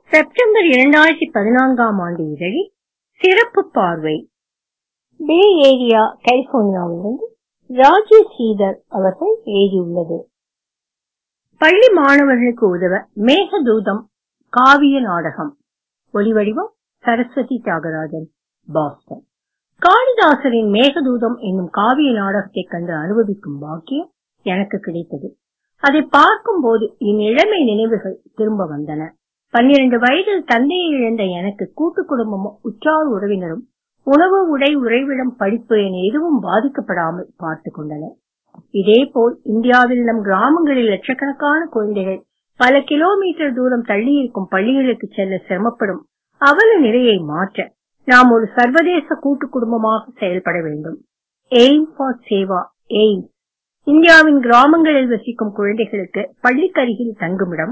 September இரண்டாயிரத்தி பதினான்காம் ஆண்டு இதழில் சிறப்பு பார்வை பே ஏரியா கலிபோர்னியாவிலிருந்து ராஜி ஸ்ரீதர் அவர்கள் எழுதியுள்ளது பள்ளி மாணவர்களுக்கு உதவ மேகதூதம் காவிய நாடகம் ஒலிவடிவம் சரஸ்வதி தியாகராஜன் பாஸ்டன் காளிதாசரின் மேகதூதம் என்னும் காவிய நாடகத்தை கண்டு அனுபவிக்கும் பாக்கியம் எனக்கு கிடைத்தது அதை பார்க்கும் போது என் இளமை நினைவுகள் திரும்ப வந்தன பன்னிரண்டு வயதில் தந்தையை இழந்த எனக்கு கூட்டு குடும்பமும் உற்றார் உறவினரும் உணவு உடை உறைவிடம் படிப்பு என எதுவும் பாதிக்கப்படாமல் பார்த்துக் கொண்டனர் இதேபோல் இந்தியாவில் நம் கிராமங்களில் லட்சக்கணக்கான குழந்தைகள் பல கிலோமீட்டர் தூரம் தள்ளி இருக்கும் பள்ளிகளுக்கு செல்ல சிரமப்படும் அவல நிலையை மாற்ற நாம் ஒரு சர்வதேச கூட்டு குடும்பமாக செயல்பட வேண்டும் எய்ம் ஃபார் சேவா எய்ம் இந்தியாவின் கிராமங்களில் வசிக்கும் குழந்தைகளுக்கு பள்ளிக்கருகில் தங்குமிடம்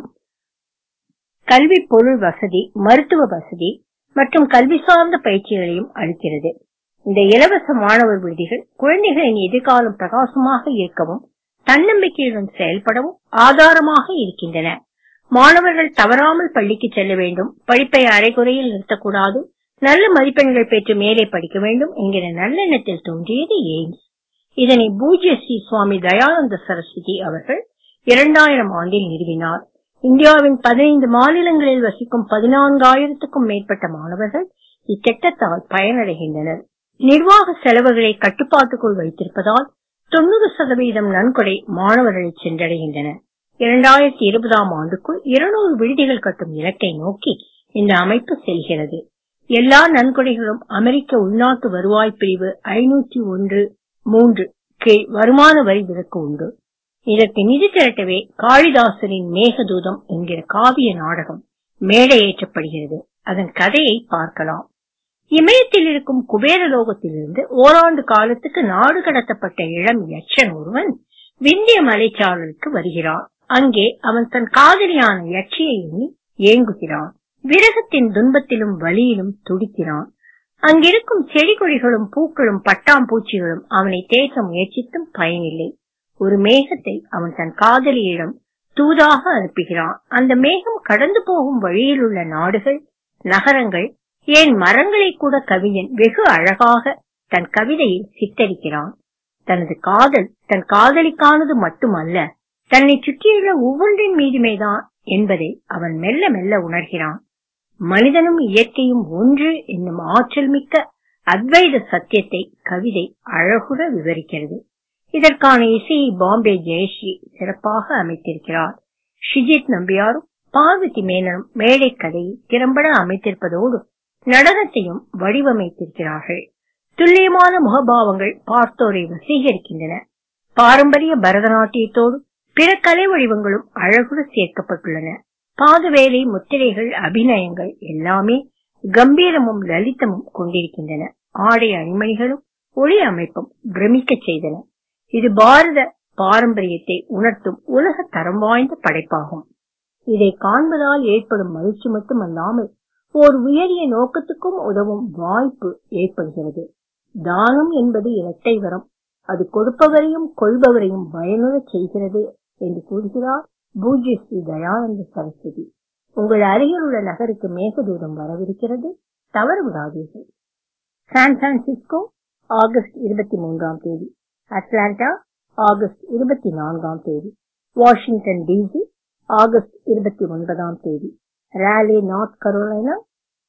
கல்வி பொருள் வசதி மருத்துவ வசதி மற்றும் கல்வி சார்ந்த பயிற்சிகளையும் அளிக்கிறது இந்த இலவச மாணவர் விடுதிகள் குழந்தைகளின் எதிர்காலம் பிரகாசமாக இருக்கவும் தன்னம்பிக்கையுடன் செயல்படவும் ஆதாரமாக இருக்கின்றன மாணவர்கள் தவறாமல் பள்ளிக்கு செல்ல வேண்டும் படிப்பை அரைகுறையில் நிறுத்தக்கூடாது நல்ல மதிப்பெண்கள் பெற்று மேலே படிக்க வேண்டும் என்கிற நல்லெண்ணத்தில் தோன்றியது எய்ம்ஸ் இதனை பூஜ்ய ஸ்ரீ சுவாமி தயானந்த சரஸ்வதி அவர்கள் இரண்டாயிரம் ஆண்டில் நிறுவினார் இந்தியாவின் பதினைந்து மாநிலங்களில் வசிக்கும் பதினான்காயிரத்துக்கும் மேற்பட்ட மாணவர்கள் இத்திட்டத்தால் பயனடைகின்றனர் நிர்வாக செலவுகளை கட்டுப்பாட்டுக்குள் வைத்திருப்பதால் தொண்ணூறு சதவீதம் நன்கொடை மாணவர்களை சென்றடைகின்றன இரண்டாயிரத்தி இருபதாம் ஆண்டுக்குள் இருநூறு விடுதிகள் கட்டும் இலக்கை நோக்கி இந்த அமைப்பு செல்கிறது எல்லா நன்கொடைகளும் அமெரிக்க உள்நாட்டு வருவாய் பிரிவு ஐநூற்றி ஒன்று மூன்று கீழ் வருமான வரி விலக்கு உண்டு இதற்கு நிதி திரட்டவே காளிதாசரின் மேகதூதம் என்கிற காவிய நாடகம் மேடையேற்றப்படுகிறது அதன் கதையை பார்க்கலாம் இமயத்தில் இருக்கும் குபேரலோகத்திலிருந்து ஓராண்டு காலத்துக்கு நாடு கடத்தப்பட்ட இளம் யட்சன் ஒருவன் விந்திய மலைச்சாரலுக்கு வருகிறான் அங்கே அவன் தன் காதலியான யட்சியை எண்ணி ஏங்குகிறான் விரகத்தின் துன்பத்திலும் வலியிலும் துடிக்கிறான் அங்கிருக்கும் செடி கொடிகளும் பூக்களும் பட்டாம்பூச்சிகளும் அவனை தேச முயற்சித்தும் பயனில்லை ஒரு மேகத்தை அவன் தன் காதலியிடம் தூதாக அனுப்புகிறான் அந்த மேகம் கடந்து போகும் வழியில் உள்ள நாடுகள் நகரங்கள் ஏன் மரங்களை கூட கவிஞன் வெகு அழகாக தன் கவிதையில் சித்தரிக்கிறான் தனது காதல் தன் காதலிக்கானது மட்டுமல்ல தன்னை சுற்றியுள்ள ஒவ்வொன்றின் மீதுமேதான் என்பதை அவன் மெல்ல மெல்ல உணர்கிறான் மனிதனும் இயற்கையும் ஒன்று என்னும் ஆற்றல் மிக்க அத்வைத சத்தியத்தை கவிதை அழகுற விவரிக்கிறது இதற்கான இசையை பாம்பே ஜெயஸ்ரீ சிறப்பாக அமைத்திருக்கிறார் ஷிஜித் நம்பியாரும் பார்வதி மேனனும் மேடை கதையை திறம்பட அமைத்திருப்பதோடு நடனத்தையும் வடிவமைத்திருக்கிறார்கள் துல்லியமான முகபாவங்கள் பார்த்தோரை வசீகரிக்கின்றன பாரம்பரிய பரதநாட்டியத்தோடு பிற கலை வடிவங்களும் அழகுற சேர்க்கப்பட்டுள்ளன பாதவேலை முத்திரைகள் அபிநயங்கள் எல்லாமே கம்பீரமும் லலிதமும் கொண்டிருக்கின்றன ஆடை அணிமணிகளும் ஒளி அமைப்பும் பிரமிக்க செய்தன இது பாரத பாரம்பரியத்தை உணர்த்தும் உலக தரம் வாய்ந்த படைப்பாகும் இதை காண்பதால் ஏற்படும் மகிழ்ச்சி மட்டுமல்லாமல் ஓர் உயரிய நோக்கத்துக்கும் உதவும் வாய்ப்பு ஏற்படுகிறது தானம் என்பது இரட்டை வரம் அது கொடுப்பவரையும் கொள்பவரையும் பயனுறச் செய்கிறது என்று கூறுகிறார் பூஜ்ய ஸ்ரீ தயானந்த சரஸ்வதி உங்கள் அருகில் உள்ள நகருக்கு மேகதூரம் வரவிருக்கிறது தவற விடாதீர்கள் சான் பிரான்சிஸ்கோ ஆகஸ்ட் இருபத்தி மூன்றாம் தேதி அட்லாண்டா ஆகஸ்ட் இருபத்தி நான்காம் தேதி வாஷிங்டன் டிசி ஆகஸ்ட் இருபத்தி ஒன்பதாம் தேதி ராலே நார்த் கரோலைனா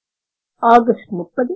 ஆகஸ்ட் முப்பது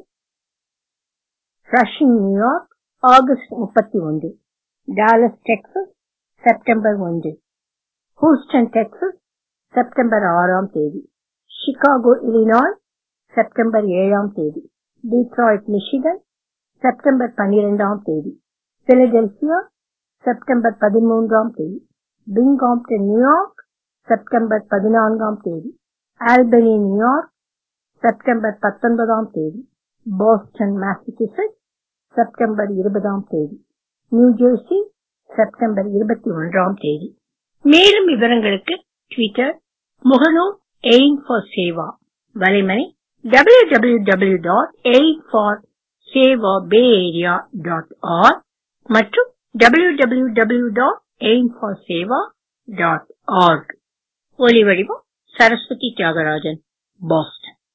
ரஷிங் நியூயார்க் ஆகஸ்ட் முப்பத்தி ஒன்று டாலஸ் டெக்சஸ் செப்டம்பர் ஒன்று ஹூஸ்டன் டெக்சஸ் செப்டம்பர் ஆறாம் தேதி சிகாகோ இலினாய் செப்டம்பர் ஏழாம் தேதி டீட்ராய்ட் மிஷிகன் செப்டம்பர் பன்னிரெண்டாம் தேதி பிலடெல்பியா செப்டம்பர் பதிமூன்றாம் தேதி பிங்காம்டன் நியூயார்க் செப்டம்பர் பதினான்காம் தேதி ஆல்பனி நியூயார்க் செப்டம்பர் பத்தொன்பதாம் தேதி போஸ்டன் மாசச்சூசெட்ஸ் செப்டம்பர் இருபதாம் தேதி நியூ ஜெர்சி செப்டம்பர் இருபத்தி ஒன்றாம் தேதி மேலும் விவரங்களுக்கு ட்விட்டர் முகநூல் எய்ம் ஃபார் சேவா வலைமனை W W W dot aim for Seva bay area dot R மற்றும் W W W dot aim for Seva dot org ஒலி வடிவம் சரஸ்வதி தியாகராஜன் பாஸ்டன்